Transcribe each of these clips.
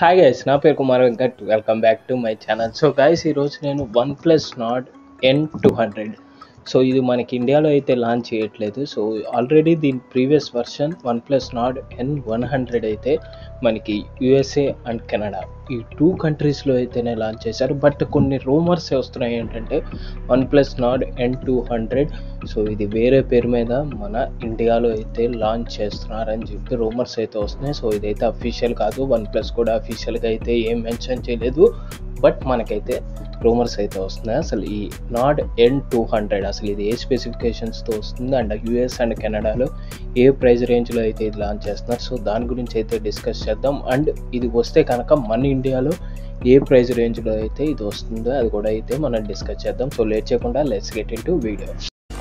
Hi guys నా పేరు Kumar Venkat welcome back to my channel so guys ఈరోజు నేను OnePlus Nord N two hundred so ఇది మనకి ఇండియాలో అయితే లాంచ్ చేయట్లేదు సో ఆల్రెడీ దీని previous version OnePlus Nord N one hundred అయితే మనకి యుఎస్ఏ అండ్ కెనడా ఈ టూ కంట్రీస్లో అయితేనే లాంచ్ చేశారు బట్ కొన్ని రూమర్స్ వస్తున్నాయి ఏంటంటే OnePlus Nord N two hundred so ఇది వేరే పేరు మీద మన ఇండియాలో అయితే లాంచ్ చేస్తున్నారని చెప్పి రూమర్స్ అయితే వస్తున్నాయి సో ఇదైతే అఫీషియల్ కాదు వన్ ప్లస్ కూడా అఫీషియల్గా అయితే ఏం మెన్షన్ చేయలేదు బట్ మనకైతే రూమర్స్ అయితే వస్తున్నాయి అసలు ఈ నాట్ ఎన్ టూ హండ్రెడ్ అసలు ఇది ఏ స్పెసిఫికేషన్స్తో వస్తుంది అండ్ యూఎస్ అండ్ కెనడాలో ఏ ప్రైస్ రేంజ్లో అయితే ఇది లాంచ్ చేస్తున్నారు సో దాని గురించి అయితే డిస్కస్ చేద్దాం అండ్ ఇది వస్తే కనుక మన ఇండియాలో ఏ ప్రైస్ రేంజ్లో అయితే ఇది వస్తుందో అది కూడా అయితే మనం డిస్కస్ చేద్దాం సో లేట్ చేయకుండా let's get into video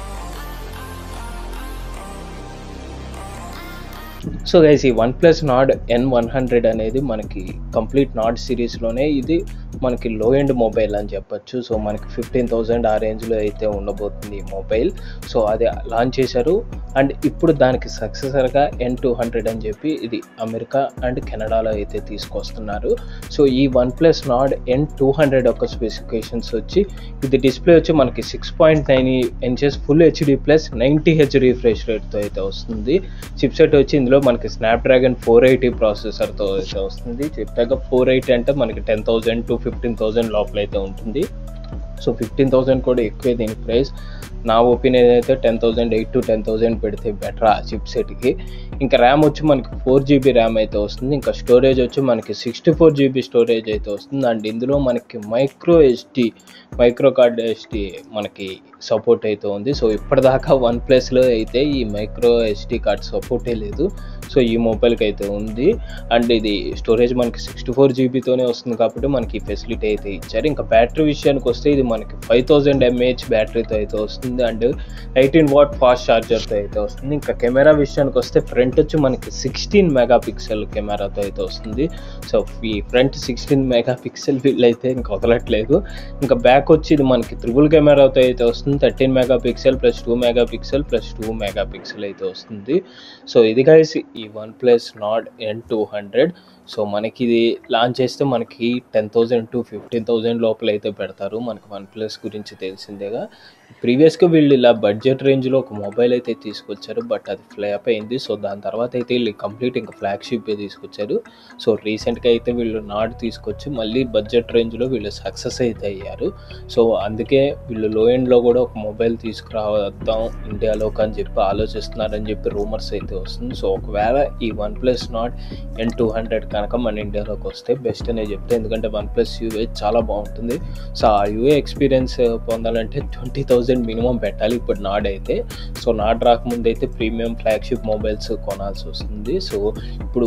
so guys ఈ OnePlus Nord N one hundred అనేది మనకి కంప్లీట్ నాడ్ సిరీస్లోనే ఇది మనకి లో ఎండ్ మొబైల్ అని చెప్పొచ్చు సో మనకి ఫిఫ్టీన్ థౌజండ్ ఆ రేంజ్లో అయితే ఉండబోతుంది ఈ మొబైల్ సో అది లాంచ్ చేశారు అండ్ ఇప్పుడు దానికి సక్సెసర్గా ఎన్ టూ హండ్రెడ్ అని చెప్పి ఇది అమెరికా అండ్ కెనడాలో అయితే తీసుకొస్తున్నారు సో ఈ OnePlus Nord N two hundred ఒక స్పెసిఫికేషన్స్ వచ్చి ఇది డిస్ప్లే వచ్చి మనకి six point nine inches full HD plus ninety H refresh రేట్తో అయితే వస్తుంది చిప్సెట్ వచ్చి ఇందులో మనకి స్నాప్డ్రాగన్ ఫోర్ ఎయిటీ ప్రాసెసర్తో అయితే వస్తుంది చెప్పాక ఫోర్ ఎయిటీ అంటే మనకి ten thousand to fifteen thousand లోపల అయితే ఉంటుంది సో ఫిఫ్టీన్ థౌజండ్ కూడా ఎక్కువే దీని ప్రైస్ నా ఒపీనియన్ అయితే ten thousand eight to ten thousand పెడితే బెటర్ ఆ చిప్ సెట్కి ఇంకా ర్యామ్ వచ్చి మనకి ఫోర్ జీబీ ర్యామ్ అయితే వస్తుంది ఇంకా స్టోరేజ్ వచ్చి మనకి సిక్స్టీ ఫోర్ జీబీ స్టోరేజ్ అయితే వస్తుంది అండ్ ఇందులో మనకి micro SD micro card SD మనకి సపోర్ట్ అయితే ఉంది సో ఇప్పటిదాకా వన్ ప్లస్లో అయితే ఈ మైక్రో ఎస్డి కార్డ్ సపోర్టే లేదు సో ఈ మొబైల్కి అయితే ఉంది అండ్ ఇది స్టోరేజ్ మనకి సిక్స్టీ ఫోర్ జీబీతోనే వస్తుంది కాబట్టి మనకి ఈ ఫెసిలిటీ అయితే ఇచ్చారు ఇంకా బ్యాటరీ విషయానికి వస్తే ఇది మనకి ఫైవ్ థౌజండ్ ఎంఏహెచ్ బ్యాటరీతో అయితే వస్తుంది అండ్ ఎయిటీన్ వాట్ ఫాస్ట్ ఛార్జర్తో అయితే వస్తుంది ఇంకా కెమెరా విషయానికి వస్తే ఫ్రంట్ వచ్చి మనకి సిక్స్టీన్ మెగా పిక్సెల్ కెమెరాతో అయితే వస్తుంది సో ఈ ఫ్రంట్ సిక్స్టీన్ మెగా పిక్సెల్ వీళ్ళు అయితే ఇంకా వదలట్లేదు ఇంకా బ్యాక్ వచ్చి ఇది మనకి త్రిబుల్ కెమెరాతో అయితే వస్తుంది thirteen megapixel plus two megapixel plus two megapixel అయితే వస్తుంది సో ఇది గైస్ ఈ OnePlus Nord N two hundred so మనకి ఇది లాంచ్ చేస్తే మనకి ten thousand to fifteen thousand లోపల అయితే పెడతారు మనకి వన్ ప్లస్ గురించి తెలిసిందేగా ప్రీవియస్గా వీళ్ళు ఇలా బడ్జెట్ రేంజ్లో ఒక మొబైల్ అయితే తీసుకొచ్చారు బట్ అది ఫ్లాప్ అయింది సో దాని తర్వాత అయితే వీళ్ళు కంప్లీట్ ఇంకా ఫ్లాగ్షిప్ తీసుకొచ్చారు సో రీసెంట్గా అయితే వీళ్ళు నాట్ తీసుకొచ్చి మళ్ళీ బడ్జెట్ రేంజ్లో వీళ్ళు సక్సెస్ అయితే అయ్యారు సో అందుకే వీళ్ళు లో ఎండ్లో కూడా ఒక మొబైల్ తీసుకురావద్దాం ఇండియాలోకి అని చెప్పి ఆలోచిస్తున్నారని చెప్పి రూమర్స్ అయితే వస్తుంది సో ఒకవేళ ఈ OnePlus Nord N two hundred కనుక మన ఇండియాలోకి వస్తే బెస్ట్ అనే చెప్తే ఎందుకంటే వన్ ప్లస్ యూఏ చాలా బాగుంటుంది సో ఆ యూఏ ఎక్స్పీరియన్స్ పొందాలంటే ట్వంటీ థౌజండ్ మినిమం పెట్టాలి ఇప్పుడు నాడ్ అయితే సో నాడ్ రాకముందు అయితే ప్రీమియం ఫ్లాగ్షిప్ మొబైల్స్ కొనాల్సి వస్తుంది సో ఇప్పుడు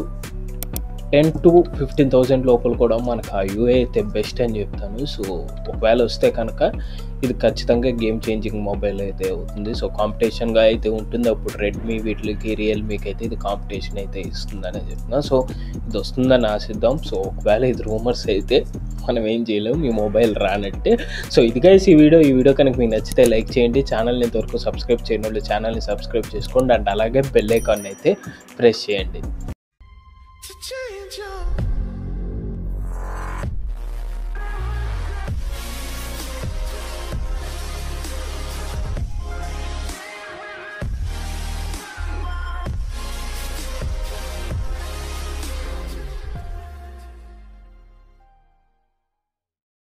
టెన్ టు ఫిఫ్టీన్ థౌజండ్ లోపల కూడా మనకు ఆ యూఏ అయితే బెస్ట్ అని చెప్తాను సో ఒకవేళ వస్తే కనుక ఇది ఖచ్చితంగా గేమ్ చేంజింగ్ మొబైల్ అయితే అవుతుంది సో కాంపిటీషన్గా అయితే ఉంటుంది అప్పుడు రెడ్మీ వీటికి రియల్మీకి అయితే ఇది కాంపిటీషన్ అయితే ఇస్తుందని చెప్తున్నా సో ఇది వస్తుందని ఆశిద్దాం సో ఒకవేళ ఇది రూమర్స్ అయితే మనం ఏం చేయలేము మీ మొబైల్ రానట్టే సో ఇది గైస్ ఈ వీడియో ఈ వీడియో కనుక మీకు నచ్చితే లైక్ చేయండి ఛానల్ని ఇంతవరకు సబ్స్క్రైబ్ చేయని వాళ్ళు ఛానల్ని సబ్స్క్రైబ్ చేసుకోండి అండ్ అలాగే బెల్ ఐకాన్ అయితే ప్రెస్ చేయండి to change.